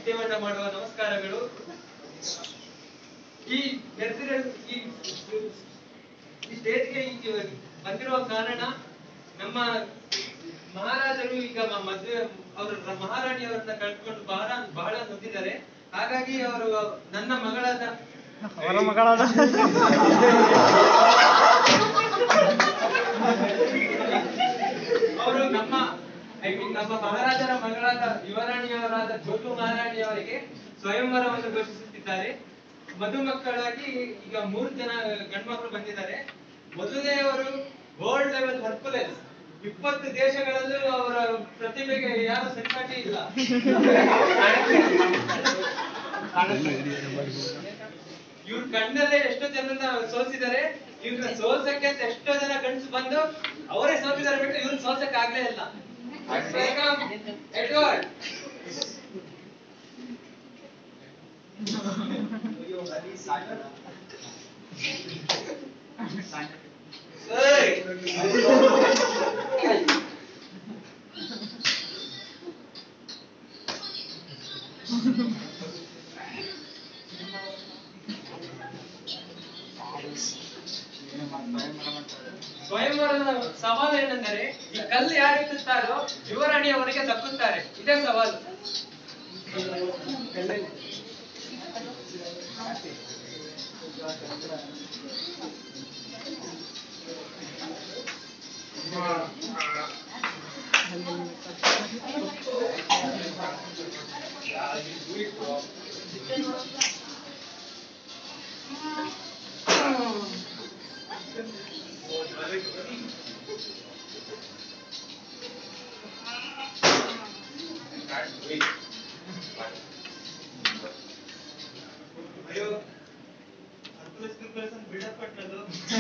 ನಿತ್ಯವನ್ನ ಮಾಡುವ ನಮಸ್ಕಾರಗಳು ಈ ಬೆರೆಸಿದ ಈ ಈ ಸ್ಟೇಜ್ಗೆ ಈಗ ಬಂದಿರುವ ಕಾರಣ ನಮ್ಮ ಮಹಾರಾಜರು ಈಗ ಮ- ಮದುವೆ ಅವರು ಮಹಾರಾಣಿಯವರನ್ನ ಕಳ್ಕೊಂಡು ಬಹಳ ಬಹಳ ನೊಂದಿದ್ದಾರೆ ಹಾಗಾಗಿ ಅವರು ನನ್ನ ಮಗಳಾದ ಅವರ ಮಗಳಾದ ಅವರು ನಮ್ಮ ಐ ಮೀನ್ ನಮ್ಮ ಮಹಾರಾಜರ ಮಗಳಾದ ಯುವರಾಣಿಯವರಾದ ಜ್ಯೋತು ಮಹಾರಾಣಿಯವರಿಗೆ ಸ್ವಯಂವರವನ್ನು ಘೋಷಿಸುತ್ತಿದ್ದಾರೆ ಮಧುಮಕ್ಕಳಾಗಿ ಈಗ ಮೂರು ಜನ ಗಂಡ್ಮಕ್ಳು ಬಂದಿದ್ದಾರೆ ಮೊದಲನೆಯವರು ಗೋಲ್ಡ್ ಲೆವೆಲ್ ಹರ್ಕುಲೆಸ್ ಇಪ್ಪತ್ತು ದೇಶಗಳಲ್ಲೂ ಅವರ ಪ್ರತಿಭೆಗೆ ಯಾರು ಸರಿಸಾಟಿ ಇಲ್ಲ ಇವ್ರ ಕಣ್ಣಲ್ಲೇ ಎಷ್ಟೋ ಜನರನ್ನ ಸೋಲ್ಸಿದ್ದಾರೆ ಇವ್ರನ್ನ ಸೋಲ್ಸಕ್ಕೆ ಅಂತ ಎಷ್ಟೋ ಜನ ಗಂಡಸು ಬಂದು ಅವರೇ ಸೋಲ್ಸಿದ್ದಾರೆ ಬಿಟ್ಟು ಇವ್ರನ್ನ ಸೋಲ್ಸಕ್ ಆಗ್ಲೇ ಇಲ್ಲ Welcome, Edward. ಏಯ್! ಸ್ವಯಂವರದ ಸವಾಲು ಏನೆಂದರೆ ಈ ಕಲ್ಲು ಯಾರು ಎತ್ತುತ್ತಾರೋ ಯುವರಾಣಿ ಅವರಿಗೆ ದಕ್ಕುತ್ತಾರೆ ಇದೇ ಸವಾಲು ಅಯ್ಯೋ ಹರ್ಕುಲಸ್ ಗಿರ್ಕುಲಸ್ ಅಂತ ಬಿಲ್ಡಪ್ ಕೊಟ್ಟದ್ದು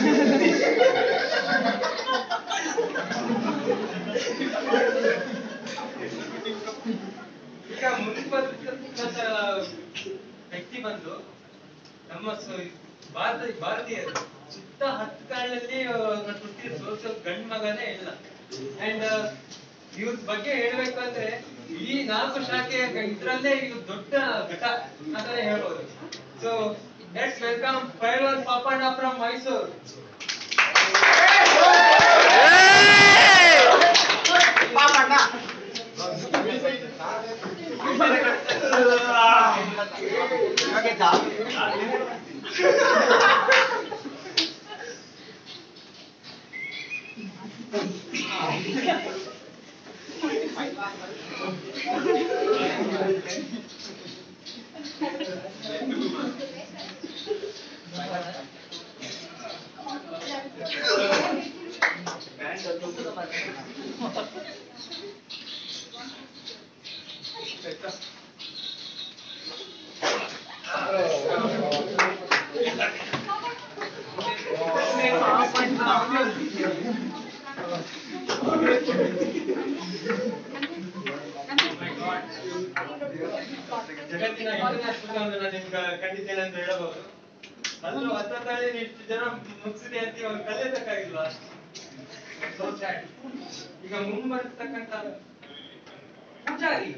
ಈಗ ಮುಂಬರ್ತಕ್ಕಂಥ ವ್ಯಕ್ತಿ ಬಂದು ನಮ್ಮ ಸ- ಭಾರತ ಭಾರತೀಯರು ಸುತ್ತ ಹತ್ತು ಕಾಲದಲ್ಲಿ ಹುಟ್ಟಿದ ಸೋಲ್ಸೋ ಗಂಡ್ ಮಗನೇ ಇಲ್ಲ ಅಂಡ್ ಇವ್ರ ಬಗ್ಗೆ ಹೇಳ್ಬೇಕು ಅಂದ್ರೆ ಈ ನಾಲ್ಕು ಶಾಖೆಯ ಇದ್ರಲ್ಲೇ ಇವ್ ದೊಡ್ಡ ಘಟ ಅಂತಾನೆ ಹೇಳ್ಬೋದು ಸೊ ಲೆಟ್ಸ್ ವೆಲ್ಕಮ್ ಪೈಲ್ವಾನ್ ಪಾಪಣ್ಣ ಫ್ರಮ್ ಮೈಸೂರು ಜಗತ್ತಿನ ಇಂಟರ್ನ್ಯಾಷನಲ್ ಒಂದು ನಾನು ನಿಮ್ಗೆ ಖಂಡಿತೇನೆ ಅಂತ ಹೇಳಬಹುದು ಅಲ್ಲೂ ಹತ್ತಲ್ಲಿ ಇಷ್ಟು ಜನ ಮುಗಿಸಿದೆ ಅಂತ ಇವಾಗ ಕಲಿಯತಕ್ಕಾಗಿಲ್ವಾ So sad. ಈಗ ಮುಂಬರ್ತಕ್ಕಂತ ಪೂಜಾರಿ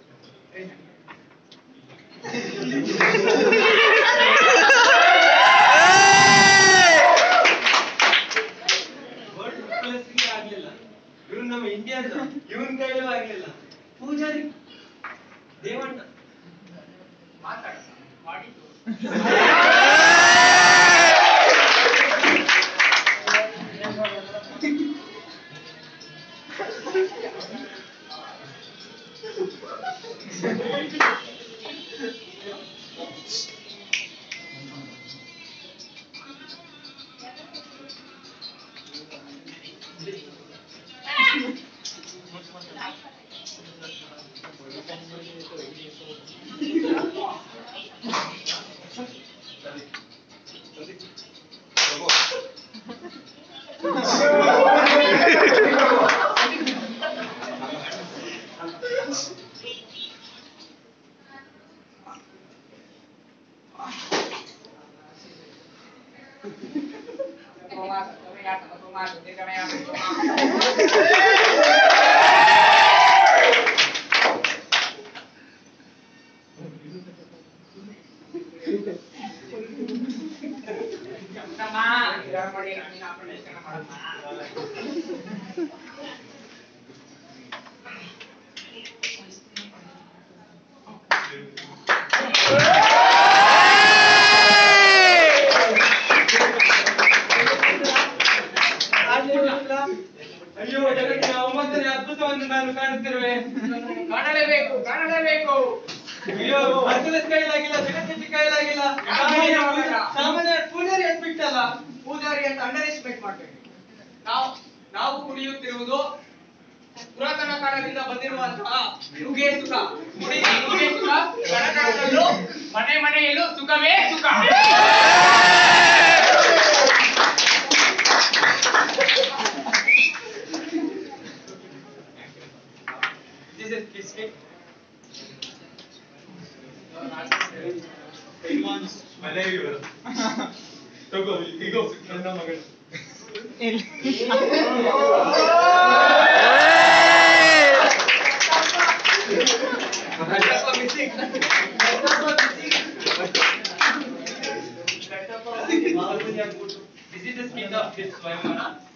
ವರ್ಲ್ಡ್ ಪ್ಲಸ್ಗೆ ಆಗ್ಲಿಲ್ಲ ಇವ್ರು ನಮ್ಮ ಇಂಡಿಯನ್ ಇವನ್ ಕೈಲೂ ಆಗ್ಲಿಲ್ಲ ಪೂಜಾರಿ ದೇವಣ್ಣ ಮಾತಾಡ ಮಾಡಿ ನೀನು ಅಪ್ರಮೇಷಣ ಮಾಡಮ್ಮ ಅಯ್ಯೋ ಜಗತ್ತಿನ ಒಂಬತ್ತನೇ ಅದ್ಭುತವನ್ನು ನಾನು ಕಾಣುತ್ತಿರುವೆ ಕಾಣಲೇಬೇಕು ಕಾಣಲೇಬೇಕು ಅಯ್ಯೋ ಅರ್ಥದ ಕೈಲಾಗಿಲ್ಲ ಜಗತ್ತಿನ ಕೈಲಾಗಿಲ್ಲ ಸಾಮಾನ್ಯ- ಸಾಮಾನ್ಯ ಪೂಜಾರಿ ಎದ್ಬಿಟ್ಟಲ್ಲ ಪೂಜಾರಿ ಅಂತ ಅಂಡರ್ ಎಸ್ಟಿಮೇಟ್ ಮಾಡ್ಬೇಡಿ ನಾವು ನಾವು ಕುಡಿಯುತ್ತಿರುವುದು ಪುರಾತನ ಕಾಲದಿಂದ ಬಂದಿರುವಂತಹ ನುಗ್ಗೆ ಸುಖ ಕುಡಿ ನುಗ್ಗೆ ಸುಖ ಕಣಕಣದಲ್ಲೂ ಮನೆ ಮನೆಯಲ್ಲೂ ಸುಖವೇ ಸುಖ This is biscuit. ತಗೋ ಈಗ ನನ್ನ ಮಗಳು This is the skin of this Swayamvara.